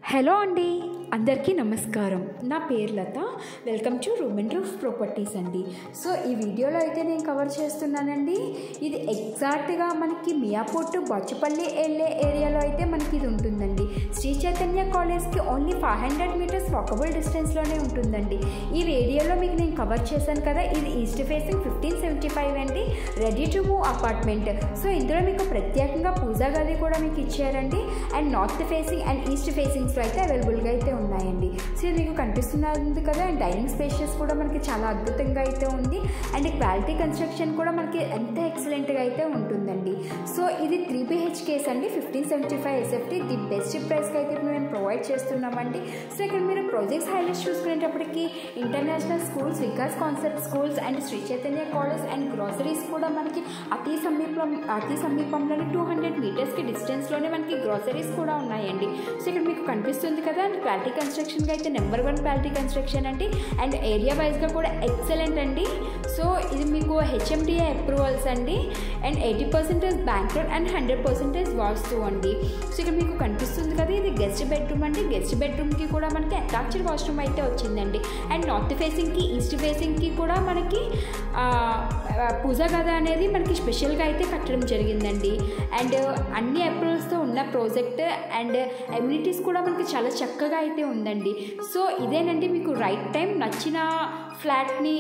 hello అండి అందరికీ నమస్కారం నా పేరు Latha welcome to room and roof properties అండి సో ఈ వీడియోలో అయితే నేను కవర్ చేస్తున్నానండి ఇది ఎగ్జాక్ట్గా మనకి మియాపూర్ టు బొచ్చపల్లి వెళ్ళే ఏరియాలో అయితే మనకి ఇది ఉంటుందండి శ్రీ చైతన్య కాలేజ్కి only five hundred metres walkable డిస్టెన్స్లోనే ఉంటుందండి ఈ ఏరియాలో మీకు నేను కవర్ చేశాను కదా ఇది east facing fifteen seventy five అండి ready to move apartment so ఇందులో మీకు ప్రత్యేకంగా పూజా గది కూడా మీకు ఇచ్చారండి and north facing and east ఫేసింగ్స్లో అయితే అవైలబుల్గా అయితే ఉన్నాయండి సో ఇది మీకు కనిపిస్తున్నది కదా అండ్ డైనింగ్ స్పేషియస్ కూడా మనకి చాలా అద్భుతంగా అయితే ఉంది అండ్ క్వాలిటీ కన్స్ట్రక్షన్ కూడా మనకి ఎంత ఎక్సలెంట్గా అయితే ఉంటుందండి సో ఇది త్రీ బిహెచ్కేస్ అండి fifteen seventy five SFT the best ప్రైస్కి అయితే ఇప్పుడు మేము ప్రొవైడ్ చేస్తున్నామండి సో ఇక్కడ మీరు ప్రాజెక్ట్స్ హైలైట్స్ చూసుకునేటప్పటికి international schools Vikas concept schools and Shri Chaitanya college and groceries కూడా మనకి అతి సమీపం అతి సమీపంలోనే టూ హండ్రెడ్ మీటర్స్కి డిస్టెన్స్లోనే మనకి గ్రాసరీస్ కూడా ఉన్నాయండి సో ఇక్కడ మీకు కనిపిస్తుంది కదా అండ్ క్వాలిటీ కన్స్ట్రక్షన్గా అయితే నెంబర్ వన్ క్వాలిటీ కన్స్ట్రక్షన్ అండి అండ్ ఏరియా వైజ్గా కూడా ఎక్సలెంట్ అండి సో ఇది మీకు హెచ్ఎండిఏ అప్రూవల్స్ అండి and eighty percentage bank loan and hundred percentage vastu అండి సో ఇక్కడ మీకు కనిపిస్తుంది కదా ఇది గెస్ట్ బెడ్రూమ్ అండి గెస్ట్ బెడ్రూమ్కి కూడా మనకి అటాచ్డ్ వాష్రూమ్ అయితే వచ్చిందండి అండ్ నార్త్ ఫేసింగ్కి ఈస్ట్ ఫేసింగ్కి కూడా మనకి పూజా గద అనేది మనకి స్పెషల్గా అయితే కట్టడం జరిగిందండి అండ్ అన్ని అప్రూవల్స్తో ఉన్న ప్రాజెక్ట్ అండ్ ఎమ్యూనిటీస్ కూడా మనకి చాలా చక్కగా అయితే ఉందండి సో ఇదేనండి మీకు రైట్ టైం నచ్చిన ఫ్లాట్ని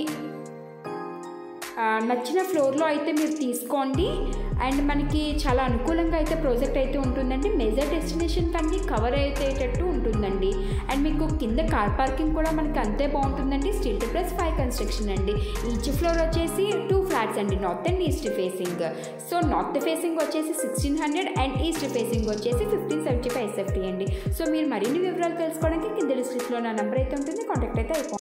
నచ్చిన ఫ్లోర్లో అయితే మీరు తీసుకోండి అండ్ మనకి చాలా అనుకూలంగా అయితే ప్రాజెక్ట్ అయితే ఉంటుందండి మేజర్ డెస్టినేషన్ కన్నీ కవర్ అయ్యేటట్టు ఉంటుందండి అండ్ మీకు కింద కార్ పార్కింగ్ కూడా మనకి అంతే బాగుంటుందండి స్టిల్ ప్లస్ ఫైవ్ కన్స్ట్రక్షన్ అండి ఈచ్ ఫ్లోర్ వచ్చేసి టూ ఫ్లాట్స్ అండి north and east facing so north facing వచ్చేసి sixteen hundred and east facing వచ్చేసి ఫిఫ్టీన్ సెవెంటీ ఫైవ్ ఎస్ఎఫ్టీ అండి సో మీరు మరిన్ని వివరాలు తెలుసుకోవడానికి కింద డిస్క్రిప్షన్లో నా నెంబర్ అయితే ఉంటుంది కాంటాక్ట్ అయితే అయిపోతుంది